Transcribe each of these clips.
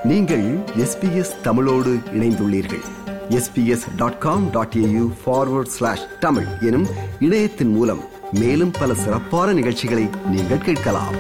நீங்கள் எஸ்பிஎஸ் தமிழோடு இணைந்துள்ளீர்கள் SBS dot com dot AU forward slash Tamil எனும் இணையத்தின் மூலம் மேலும் பல சிறப்பான நிகழ்ச்சிகளை நீங்கள் கேட்கலாம்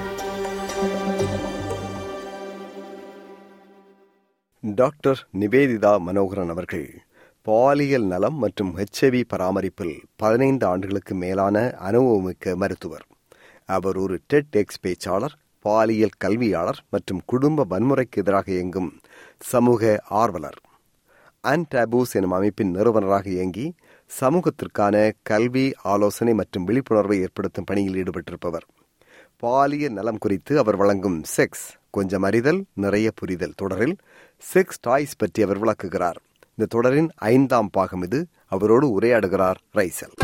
டாக்டர் நிவேதிதா மனோகரன் அவர்கள் பாலியல் நலம் மற்றும் ஹெச்ஐவி பராமரிப்பில் பதினைந்து ஆண்டுகளுக்கு மேலான அனுபவமிக்க மருத்துவர் அவர் ஒரு டெட் எக்ஸ் பேச்சாளர் பாலியல் கல்வியாளர் மற்றும் குடும்ப வன்முறைக்கு எதிராக இயங்கும் சமூக ஆர்வலர் அன்டாபூஸ் எனும் அமைப்பின் நிறுவனராக இயங்கி சமூகத்திற்கான கல்வி ஆலோசனை மற்றும் விழிப்புணர்வை ஏற்படுத்தும் பணியில் ஈடுபட்டிருப்பவர் பாலியல் நலம் குறித்து அவர் வழங்கும் செக்ஸ் கொஞ்சம் அறிதல் நிறைய புரிதல் தொடரில் செக்ஸ் டாய்ஸ் பற்றி அவர் விளக்குகிறார் இந்த தொடரின் ஐந்தாம் பாகம் இது அவரோடு உரையாடுகிறார் ரைசல்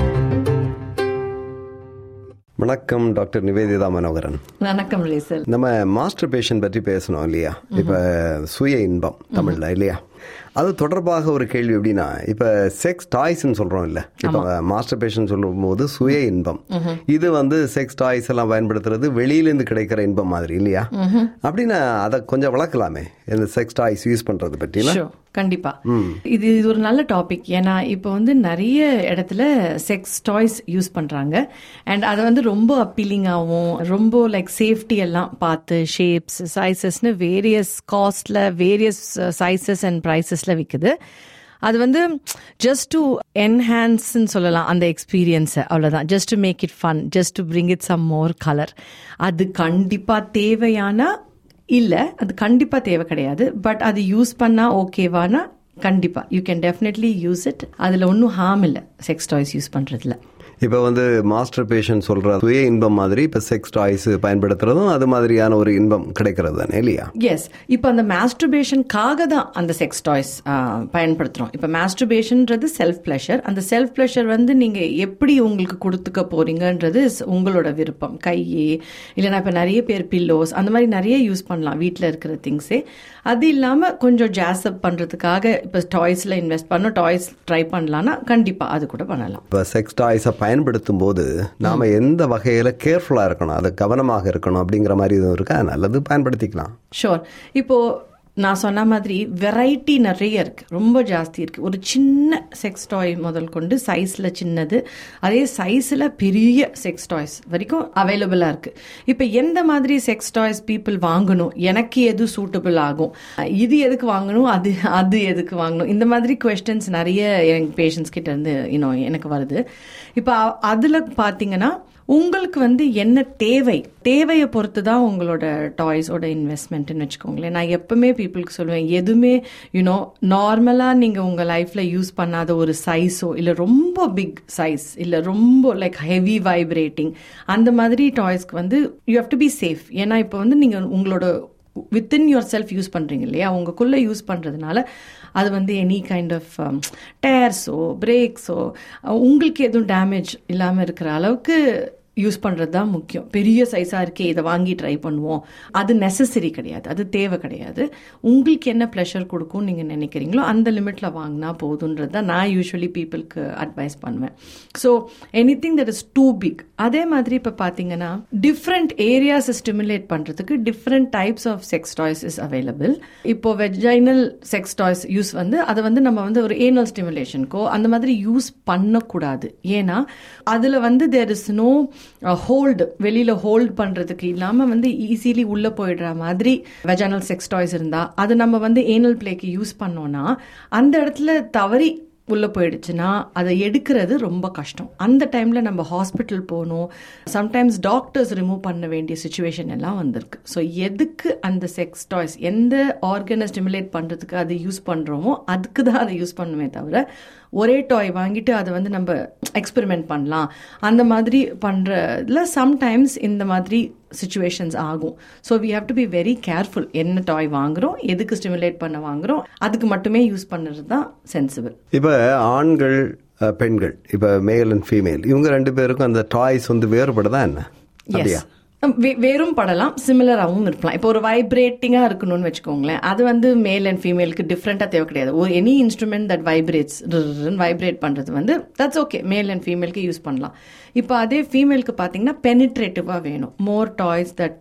வணக்கம் டாக்டர் நிவேதிதா மனோகரன் வணக்கம் ரேசல் நம்ம மாஸ்டர் பேஷன் பற்றி பேசணும் இல்லையா இப்ப சுய இன்பம் தமிழ்ல இல்லையா அது தொடர்பாக ஒரு கேள்வி எப்படின்னா இப்ப செக்ஸ் டாய்ஸ்னு சொல்றோம் இல்ல இப்ப மாஸ்டர் பேஷன் சொல்லும் போது சுய இன்பம் இது வந்து செக்ஸ் டாய்ஸ் எல்லாம் பயன்படுத்துறது வெளியில இருந்து கிடைக்கிற இன்பம் மாதிரி இல்லையா அப்படின்னா அதை கொஞ்சம் விளக்கலாமே இந்த செக்ஸ் டாய்ஸ் யூஸ் பண்றது பற்றி Sure, கண்டிப்பா இது இது ஒரு நல்ல டாபிக் ஏன்னா இப்போ வந்து நிறைய இடத்துல செக்ஸ் டாய்ஸ் யூஸ் பண்றாங்க அண்ட் அதை வந்து ரொம்ப அப்பீலிங்காகவும் ரொம்ப லைக் சேஃப்டி எல்லாம் பார்த்து ஷேப்ஸ் சைசஸ்னு வேரியஸ் காஸ்ட்ல வேரியஸ் சைசஸ் அண்ட் ப்ரைசஸ்ல விற்குது அது வந்து ஜஸ்ட் டு என்ஹான்ஸ்ன்னு சொல்லலாம் அந்த எக்ஸ்பீரியன்ஸை அவ்வளோதான் just to make it fun just to bring it some more colour அது கண்டிப்பாக தேவையான இல்லை அது கண்டிப்பாக தேவை கிடையாது பட் அது யூஸ் பண்ணால் ஓகேவானா கண்டிப்பாக you can definitely use it அதில் ஒன்றும் ஹார்ம் இல்லை செக்ஸ் டாய்ஸ் யூஸ் பண்ணுறதுல இப்ப வந்து மாஸ்டர் பேஷன் சொல்ற சுய இன்பம் மாதிரி இப்ப செக்ஸ் டாய்ஸ் பயன்படுத்துறதும் அது மாதிரியான ஒரு இன்பம் கிடைக்கிறது தானே இல்லையா எஸ் இப்போ அந்த மாஸ்டர்பேஷனுக்காக தான் அந்த செக்ஸ் டாய்ஸ் பயன்படுத்துகிறோம் இப்போ மாஸ்டர்பேஷன்ன்றது செல்ஃப் ப்ளஷர் அந்த செல்ஃப் ப்ளஷர் வந்து நீங்கள் எப்படி உங்களுக்கு கொடுத்துக்க போறீங்கன்றது is உங்களோட விருப்பம் கையே இல்லைனா இப்போ நிறைய பேர் பில்லோஸ் அந்த மாதிரி நிறைய யூஸ் பண்ணலாம் வீட்டில் இருக்கிற திங்ஸே அது இல்லாமல் கொஞ்சம் ஜாஸ்அப் பண்ணுறதுக்காக இப்போ டாய்ஸில் இன்வெஸ்ட் பண்ணோம் டாய்ஸ் ட்ரை பண்ணலான்னா கண்டிப்பாக அது கூட பண்ணலாம் இப்போ செக்ஸ் டாய்ஸை பயன்படுத்தும் போது நாம எந்த வகையில கேர்ஃபுல்லா இருக்கணும் அது கவனமாக இருக்கணும் அப்படிங்கிற மாதிரி இதுவும் இருக்கா நல்லது பயன்படுத்திக்கலாம் ஷோர் இப்போ நான் சொன்ன மாதிரி வெரைட்டி நிறைய இருக்கு ரொம்ப ஜாஸ்தி இருக்கு ஒரு சின்ன செக்ஸ் டாய் முதல் கொண்டு சைஸ்ல சின்னது அதே சைஸ்ல பெரிய செக்ஸ் டாய்ஸ் வரைக்கும் அவைலபிளா இருக்கு இப்போ எந்த மாதிரி செக்ஸ் டாய்ஸ் பீப்புள் வாங்கணும் எனக்கு எது சூட்டபிள் ஆகும் இது எதுக்கு வாங்கணும் அது அது எதுக்கு வாங்கணும் இந்த மாதிரி கொஸ்டின்ஸ் நிறைய என் பேஷண்ட்ஸ் கிட்ட இருந்து இன்னும் எனக்கு வருது இப்போ அதுல பாத்தீங்கன்னா உங்களுக்கு வந்து என்ன தேவை தேவையை பொறுத்து தான் உங்களோட டாய்ஸோட இன்வெஸ்ட்மெண்ட்னு வச்சுக்கோங்களேன் நான் எப்பவுமே பீப்புளுக்கு சொல்லுவேன் எதுவுமே யூனோ நார்மலாக நீங்கள் உங்கள் லைஃப்பில் யூஸ் பண்ணாத ஒரு சைஸோ இல்லை ரொம்ப பிக் சைஸ் இல்லை ரொம்ப லைக் ஹெவி வைப்ரேட்டிங் அந்த மாதிரி டாய்ஸ்க்கு வந்து you have to be safe ஏன்னா இப்போ வந்து நீங்கள் உங்களோட வித்தின் யுவர் செல்ஃப் யூஸ் பண்ணுறீங்க இல்லையா உங்களுக்குள்ளே யூஸ் பண்ணுறதுனால அது வந்து எனி கைண்ட் ஆஃப் டயர்ஸோ பிரேக்ஸோ உங்களுக்கு எதுவும் டேமேஜ் இல்லாமல் இருக்கிற அளவுக்கு யூஸ் பண்ணுறது தான் முக்கியம் பெரிய சைஸாக இருக்கே இதை வாங்கி ட்ரை பண்ணுவோம் அது நெசசரி கிடையாது அது தேவை கிடையாது உங்களுக்கு என்ன ப்ளஷர் கொடுக்கும் நீங்கள் நினைக்கிறீங்களோ அந்த லிமிட்டில் வாங்கினா போதுன்றது தான் நான் யூஸ்வலி பீப்புளுக்கு அட்வைஸ் பண்ணுவேன் so any thing that is too big அதே மாதிரி இப்போ பார்த்தீங்கன்னா டிஃப்ரெண்ட் ஏரியாஸை ஸ்டிமுலேட் பண்ணுறதுக்கு different types of sex toys is available இப்போ வெஜைனல் செக்ஸ் டாய்ஸ் யூஸ் வந்து அதை வந்து நம்ம வந்து ஒரு ஏனல் ஸ்டிமுலேஷனுக்கோ அந்த மாதிரி யூஸ் பண்ணக்கூடாது ஏன்னா அதில் வந்து தேர் இஸ் நோ ஹோல்டு வெளியில ஹோல்ட் பண்றதுக்கு இல்லாம வந்து ஈஸிலி உள்ள போயிடுற மாதிரி வெஜானல் செக்ஸ் டாய்ஸ் இருந்தா அது நம்ம வந்து ஏனல் பிளேக்கு யூஸ் பண்ணோம்னா அந்த இடத்துல தவறி உள்ள போயிடுச்சுன்னா அதை எடுக்கிறது ரொம்ப கஷ்டம் அந்த டைம்ல நம்ம ஹாஸ்பிட்டல் போகணும் சம்டைம்ஸ் டாக்டர்ஸ் ரிமூவ் பண்ண வேண்டிய சுச்சுவேஷன் எல்லாம் வந்திருக்கு ஸோ எதுக்கு அந்த செக்ஸ் டாய்ஸ் எந்த ஆர்கனை ஸ்டிமுலேட் பண்றதுக்கு அதை யூஸ் பண்றோமோ அதுக்கு தான் அதை யூஸ் பண்ணுமே தவிர ஒரே டாய் வாங்கிட்டு அதை வந்து நம்ம எக்ஸ்பெரிமெண்ட் பண்ணலாம் அந்த மாதிரி பண்ணுறதுல சம்டைம்ஸ் இந்த மாதிரி சுச்சுவேஷன்ஸ் ஆகும் so we have to be very careful என்ன டாய் வாங்குறோம் எதுக்கு ஸ்டிமுலேட் பண்ண வாங்குறோம் அதுக்கு மட்டுமே யூஸ் பண்ணுறது தான் சென்சிபிள் இப்ப ஆண்கள் அஹ், பெண்கள் இப்ப மேல் அண்ட் ஃபீமேல் இவங்க ரெண்டு பேருக்கும் அந்த டாய்ஸ் வந்து வேறுபடுதா என்ன அப்படியா வே- வேறும் படலாம் சிமிலராகவும் இருக்கலாம் இப்போ ஒரு வைப்ரேட்டிங்காக இருக்கணும்னு வச்சுக்கோங்களேன் அது வந்து மேல் அண்ட் ஃபீமேலுக்கு டிஃப்ரெண்ட்டாக தேவை கிடையாது ஒரு any instrument that vibrates vibrate பண்ணுறது வந்து தட்ஸ் ஓகே மேல் அண்ட் ஃபீமேலுக்கு யூஸ் பண்ணலாம் இப்போ அதே ஃபீமேலுக்கு பார்த்தீங்கன்னா பெனிட்ரேட்டிவாக வேணும் மோர் டாய்ஸ் தட்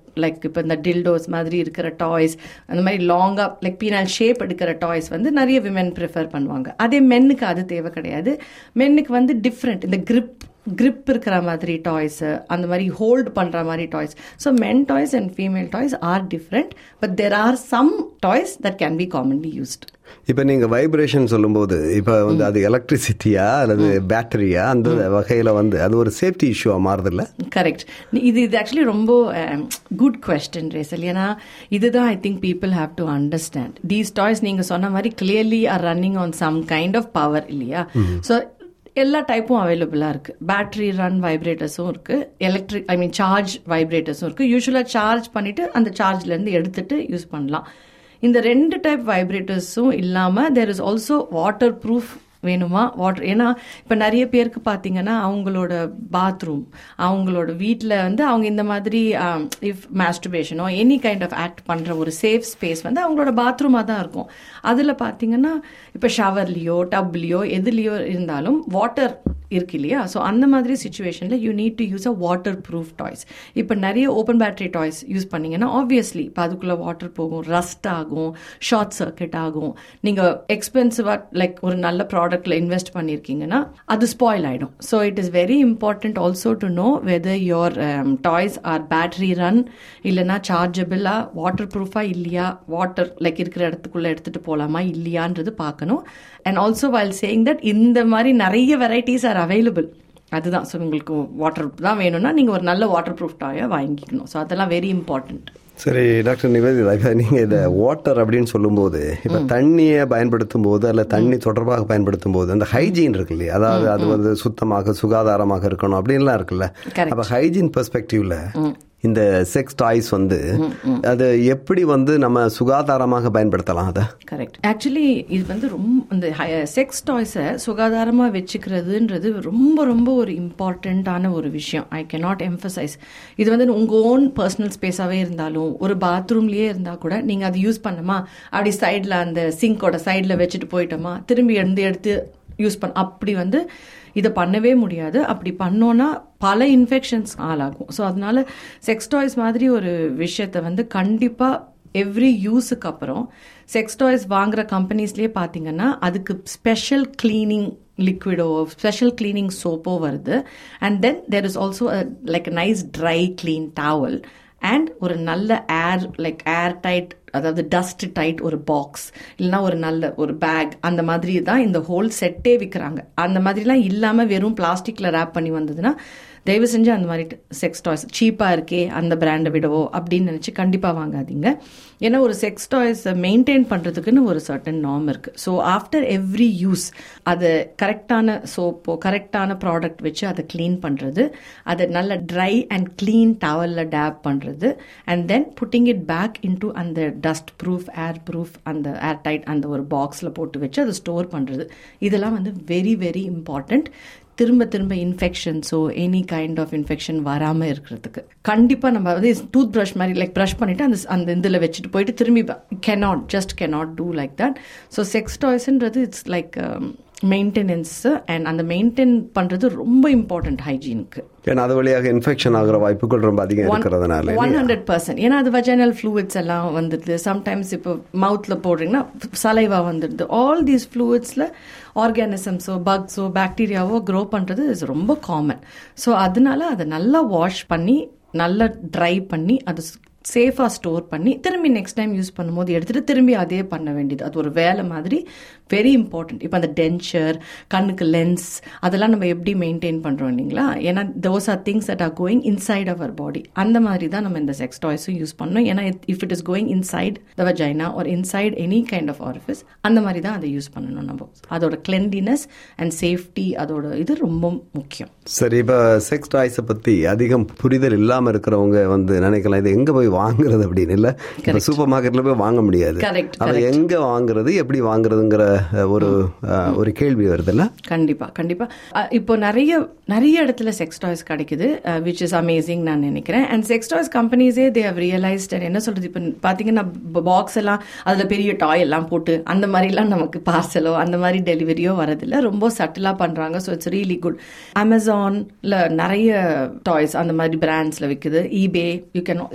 லைக் இப்போ இந்த டில்டோஸ் மாதிரி இருக்கிற டாய்ஸ் அந்த மாதிரி லாங்காக லைக் பீனால் ஷேப் எடுக்கிற டாய்ஸ் வந்து நிறைய விமென் ப்ரிஃபர் பண்ணுவாங்க அதே மென்னுக்கு அது தேவை கிடையாது மென்னுக்கு வந்து டிஃப்ரெண்ட் இந்த grip grip இருக்கிற மாதிரி டாய்ஸ் அந்த மாதிரி ஹோல்ட் பண்ற மாதிரி toys so men toys and female toys are different but there are some toys that can be commonly used இப்போ நீங்க வைப்ரேஷன் சொல்லும்போது இப்போ வந்து அது எலக்ட்ரிசிட்டியா அல்லது பேட்டரியா அந்த வகையில வந்து அது ஒரு சேஃப்டி இஷ்யூவா மாறுதில்ல கரெக்ட் இது இது ஆக்சுவலி ரொம்ப குட் கொஸ்டின் ரேசல் ஏன்னா இதுதான் I think people have to understand these toys நீங்க சொன்ன மாதிரி clearly are running on some kind of power இல்லையா ஸோ எல்லா டைப்பும் அவைலபிளாக இருக்கு பேட்டரி ரன் வைப்ரேட்டர்ஸும் இருக்கு எலக்ட்ரிக் ஐ மீன் சார்ஜ் வைப்ரேட்டர்ஸும் இருக்கு யூஸ்வலாக சார்ஜ் பண்ணிட்டு அந்த சார்ஜ்ல இருந்து எடுத்துட்டு யூஸ் பண்ணலாம் இந்த ரெண்டு டைப் வைப்ரேட்டர்ஸும் இல்லாமல் there is also waterproof வேணுமா வாட்டர் ஏன்னா இப்போ நிறைய பேருக்கு பார்த்தீங்கன்னா அவங்களோட பாத்ரூம் அவங்களோட வீட்டில் வந்து அவங்க இந்த மாதிரி இஃப் மாஸ்டர்பேஷனோ எனி கைண்ட் ஆஃப் ஆக்ட் பண்ணுற ஒரு சேஃப் ஸ்பேஸ் வந்து அவங்களோட பாத்ரூமாக தான் இருக்கும் அதில் பார்த்தீங்கன்னா இப்போ ஷவர்லேயோ டப்லேயோ எதுலேயோ இருந்தாலும் வாட்டர் இருக்கு இல்லையா ஸோ அந்த மாதிரி சுச்சுவேஷனில் you need to use a waterproof toys இப்போ நிறைய ஓப்பன் பேட்டரி டாய்ஸ் யூஸ் பண்ணீங்கன்னா ஆப்வியஸ்லி இப்போ அதுக்குள்ளே வாட்டர் போகும் ரஸ்ட் ஆகும் ஷார்ட் சர்க்கியூட் ஆகும் நீங்கள் எக்ஸ்பென்சிவாக லைக் ஒரு நல்ல ப்ராடக்ட்ல இன்வெஸ்ட் பண்ணியிருக்கீங்கன்னா அது ஸ்பாயில் ஆகிடும் so it is very important also to know whether your toys are battery run இல்லைனா சார்ஜபிளா வாட்டர் ப்ரூஃபா இல்லையா வாட்டர் லைக் இருக்கிற இடத்துக்குள்ள எடுத்துட்டு போகலாமா இல்லையான்றது பார்க்கணும் and also while saying that இந்த மாதிரி நிறைய வெரைட்டிஸ் ஆர் அவைலபிள் அதுதான் ஸோ உங்களுக்கு வாட்டர் தான் வேணும்னா நீங்கள் ஒரு நல்ல வாட்டர் ப்ரூஃப் டாயை வாங்கிக்கணும் ஸோ அதெல்லாம் வெரி இம்பார்ட்டன்ட் சரி டாக்டர் நிவேதிதா இப்போ நீங்கள் இந்த வாட்டர் அப்படின்னு சொல்லும்போது இப்போ தண்ணியை பயன்படுத்தும் போது அல்ல தண்ணி தொடர்பாக பயன்படுத்தும் போது அந்த ஹைஜீன் இருக்கு இல்லையா அதாவது அது வந்து சுத்தமாக சுகாதாரமாக இருக்கணும் அப்படின்லாம் இருக்குல்ல Correct. அப்போ ஹைஜீன் பெர்ஸ்பெக்டிவ்ல இந்த செக்ஸ் டாய்ஸ் வந்து அது எப்படி வந்து நம்ம சுகாதாரமாக பயன்படுத்தலாம் அதை கரெக்ட் ஆக்சுவலி இது வந்து ரொம்ப இந்த செக்ஸ் டாய்ஸை சுகாதாரமாக வச்சுக்கிறதுன்றது ரொம்ப ரொம்ப ஒரு இம்பார்ட்டண்ட்டான ஒரு விஷயம் ஐ கேனாட் எம்ஃபசைஸ் இது வந்து உங்கள் ஓன் பர்சனல் ஸ்பேஸாகவே இருந்தாலும் ஒரு பாத்ரூம்லேயே இருந்தால் கூட நீங்கள் அதை யூஸ் பண்ணமா அப்படி சைடில் அந்த சிங்கோட சைடில் வச்சுட்டு போயிட்டோமா திரும்பி எடுத்து எடுத்து யூஸ் பண்ண அப்படி வந்து இதை பண்ணவே முடியாது அப்படி பண்ணோன்னா பல இன்ஃபெக்ஷன்ஸ் ஆளாகும் ஸோ அதனால செக்ஸ் டாய்ஸ் மாதிரி ஒரு விஷயத்த வந்து கண்டிப்பாக எவ்ரி யூஸுக்கு அப்புறம் செக்ஸ் டாய்ஸ் வாங்குற கம்பெனிஸ்லேயே பார்த்தீங்கன்னா அதுக்கு ஸ்பெஷல் கிளீனிங் லிக்விடோ ஸ்பெஷல் கிளீனிங் சோப்போ வருது and then there is also like nice dry clean towel and ஒரு நல்ல ஏர் லைக் ஏர் டைட் அதாவது டஸ்ட் டைட் ஒரு பாக்ஸ் இல்லைன்னா ஒரு நல்ல ஒரு பேக் அந்த மாதிரி தான் இந்த ஹோல் செட்டே விற்கிறாங்க அந்த மாதிரிலாம் இல்லாமல் வெறும் பிளாஸ்டிக்கில் ரேப் பண்ணி வந்ததுன்னா தயவு செஞ்சு அந்த மாதிரி செக்ஸ் டாய்ஸ் சீப்பாக இருக்கே அந்த பிராண்டை விடவோ அப்படின்னு நினச்சி கண்டிப்பாக வாங்காதீங்க ஏன்னா ஒரு செக்ஸ் டாய்ஸை மெயின்டைன் பண்ணுறதுக்குன்னு ஒரு சர்டன் நார்ம் இருக்குது ஸோ ஆஃப்டர் எவ்ரி யூஸ் அதை கரெக்டான சோப்போ கரெக்டான ப்ராடக்ட் வச்சு அதை க்ளீன் பண்ணுறது அதை நல்ல ட்ரை அண்ட் க்ளீன் டவலில் டேப் பண்ணுறது and then putting it back into அந்த டஸ்ட் ப்ரூஃப் ஏர் ப்ரூஃப் அந்த ஏர் டைட் அந்த ஒரு பாக்ஸில் போட்டு வச்சு அதை ஸ்டோர் பண்ணுறது இதெல்லாம் வந்து வெரி வெரி இம்பார்ட்டண்ட் திரும்ப திரும்ப இன்ஃபெக்ஷன்ஸோ எனி கைண்ட் ஆஃப் இன்ஃபெக்ஷன் வராமல் இருக்கிறதுக்கு கண்டிப்பாக நம்ம வந்து டூத் ப்ரஷ் மாதிரி லைக் ப்ரஷ் பண்ணிவிட்டு அந்த அந்த இதில் வச்சுட்டு போயிட்டு திரும்பி cannot just cannot do like that so sex டாய்ஸ்ன்றது இட்ஸ் லைக் மெயின்டெனன்ஸ் அண்ட் அந்த மெயின்டைன் பண்ணுறது ரொம்ப இம்பார்ட்டன்ட் ஹைஜீனுக்கு ஏன்னா அது வழியாக இன்ஃபெக்ஷன் ஆகிற வாய்ப்புகள் ரொம்ப அதிகம் இருக்கிறதுனால ஒன் ஹண்ட்ரட் பர்சன்ட் ஏன்னா அது வஜைனல் ஃப்ளூயிட்ஸ் எல்லாம் வந்துடுது சம்டைம்ஸ் இப்போ மவுத்தில் போடுறீங்கன்னா சலைவா வந்துடுது ஆல் தீஸ் ஃப்ளூயிட்ஸில் ஆர்கானிசம்ஸோ பக்ஸோ பாக்டீரியாவோ க்ரோ பண்ணுறது இஸ் ரொம்ப காமன் ஸோ அதனால அதை நல்லா வாஷ் பண்ணி நல்லா ட்ரை பண்ணி அது சேஃபாக ஸ்டோர் பண்ணி திரும்பி நெக்ஸ்ட் டைம் யூஸ் பண்ணும்போது எடுத்துகிட்டு திரும்பி அதே பண்ண வேண்டியது அது ஒரு வேலை மாதிரி வெரி இம்பார்ட்டன்ட் இப்போ அந்த டென்ச்சர் கண்ணுக்கு லென்ஸ் அதெல்லாம் நம்ம எப்படி மெயின்டைன் பண்ணுறோம் இல்லைங்களா ஏன்னா those are things that are going inside our body அந்த மாதிரி தான் நம்ம இந்த செக்ஸ் டாய்ஸும் யூஸ் பண்ணணும் ஏன்னா if it is going inside the vagina ஒரு inside any kind of orifice அந்த மாதிரி தான் அதை யூஸ் பண்ணணும் நம்ம அதோட கிளென்லினஸ் அண்ட் சேஃப்டி அதோட இது ரொம்ப முக்கியம் சரி இப்போ செக்ஸ் டாய்ஸை பற்றி அதிகம் புரிதல் இல்லாமல் இருக்கிறவங்க வந்து நினைக்கலாம் இது எங்கே போய் வாங்குறது அப்படின்னு இல்லை இப்போ சூப்பர் மார்க்கெட்டில் போய் வாங்க முடியாது Correct, அதை எங்கே வாங்குறது எப்படி வாங்குறதுங்கிற ஒரு அஹ், ஒரு கேள்வி வருதுல்ல கண்டிப்பா கண்டிப்பா அஹ், இப்போ நிறைய நிறைய இடத்துல செக்ஸ் டாய்ஸ் கிடைக்குது விச் இஸ் அமேசிங் நான் நினைக்கிறேன் அண்ட் செக்ஸ் டாய்ஸ் கம்பெனிஸே தே ஹவ் ரியலைஸ்ட் என்ன சொல்றது இப்போ பாத்தீங்கன்னா பாக்ஸ் எல்லாம் அதுல பெரிய டாய் எல்லாம் போட்டு அந்த மாதிரிலாம் நமக்கு பார்சலோ அந்த மாதிரி டெலிவரியோ வரதில்ல ரொம்ப சட்டிலா பண்றாங்க ஸோ இட்ஸ் ரியலி குட் அமேசான்ல நிறைய டாய்ஸ் அந்த மாதிரி பிராண்ட்ஸ்ல விற்குது eBay you can also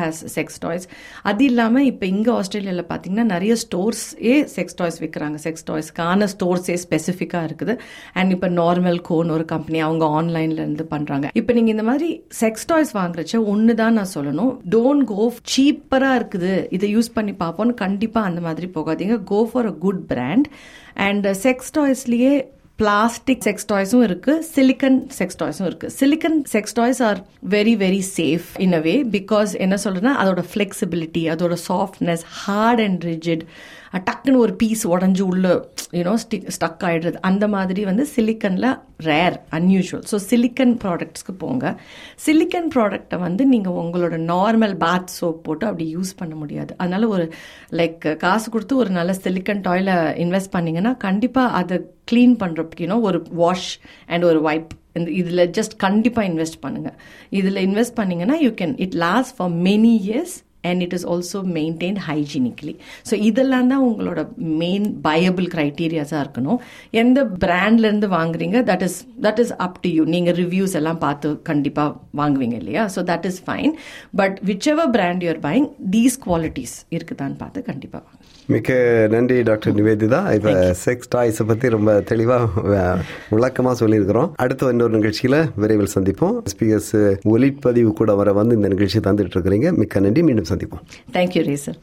has sex toys அது இல்லாமல் இப்போ இங்கே ஆஸ்திரேலியாவில் பார்த்தீங்கன்னா நிறைய ஸ்டோர்ஸே செக்ஸ் டாய்ஸ் விற்கிறாங்க செக்ஸ் டாய்ஸ்க்கான ஸ்டோர்ஸே ஸ்பெசிஃபிக்காக இருக்குது அண்ட் இப்போ நார்மல் கோன் ஒரு கம்பெனி அவங்க ஆன்லைன்ல இருந்து பண்ணுறாங்க இப்போ நீங்கள் இந்த மாதிரி செக்ஸ் டாய்ஸ் வாங்குறச்ச ஒன்று தான் நான் சொல்லணும் டோன்ட் கோ சீப்பராக இருக்குது இதை யூஸ் பண்ணி பார்ப்போம்னு கண்டிப்பாக அந்த மாதிரி போகாதீங்க go for a good brand and sex டாய்ஸ்லேயே பிளாஸ்டிக் செக்ஸ் டாய்ஸும் இருக்கு சிலிக்கன் செக்ஸ் டாய்ஸும் இருக்கு silicone sex toys are very very safe in a way because என்ன சொல்றேன்னா அதோட ஃபிளெக்சிபிலிட்டி அதோட சாஃப்ட்னஸ் ஹார்ட் அண்ட் ரிஜிட் டக்குன்னு ஒரு பீஸ் உடஞ்சு உள்ள யூனோ ஸ்டிக் ஸ்டக் ஆயிடுறது அந்த மாதிரி வந்து சிலிக்கனில் ரேர் அன்யூஷுவல் ஸோ சிலிக்கன் ப்ராடக்ட்ஸ்க்கு போங்க சிலிக்கன் ப்ராடக்டை வந்து நீங்கள் உங்களோட நார்மல் பாத் சோப் போட்டு அப்படி யூஸ் பண்ண முடியாது அதனால ஒரு லைக் காசு கொடுத்து ஒரு நல்ல சிலிக்கன் டாயில் இன்வெஸ்ட் பண்ணீங்கன்னா கண்டிப்பாக அதை க்ளீன் பண்ணுறதுக்குனோ ஒரு வாஷ் அண்ட் ஒரு வைப் இந்த இதில் ஜஸ்ட் கண்டிப்பாக இன்வெஸ்ட் பண்ணுங்கள் இதில் இன்வெஸ்ட் பண்ணீங்கன்னா you can it last for many years and it is also maintain hygienically so இதெல்லாம் தான் உங்களோட மெயின் பயபிள் க்ரைட்டீரியாஸாக இருக்கணும் எந்த பிராண்ட்லேருந்து வாங்குறீங்க that is that is up to you நீங்கள் ரிவ்யூஸ் எல்லாம் பார்த்து கண்டிப்பாக வாங்குவீங்க இல்லையா so that is fine but whichever brand you're buying these qualities இருக்குதான்னு பார்த்து கண்டிப்பாக வாங்க மிக்க நன்றி டாக்டர் நிவேதிதா இப்ப செக்ஸ் டாய்ஸை பத்தி ரொம்ப தெளிவா அஹ், விளக்கமா சொல்லியிருக்கிறோம் அடுத்த இன்னொரு நிகழ்ச்சியில விரைவில் சந்திப்போம் எஸ்பிஎஸ் ஒலிப்பதிவு கூட வர வந்து இந்த நிகழ்ச்சி தந்துட்டு இருக்கிறீங்க மிக்க நன்றி மீண்டும் சந்திப்போம் தேங்க்யூ ரேசர்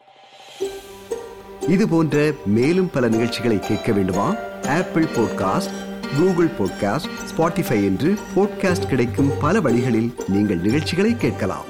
இது போன்ற மேலும் பல நிகழ்ச்சிகளை கேட்க வேண்டுமா Apple podcast Google podcast Spotify என்று பாட்காஸ்ட் கிடைக்கும் பல வழிகளில் நீங்கள் நிகழ்ச்சிகளை கேட்கலாம்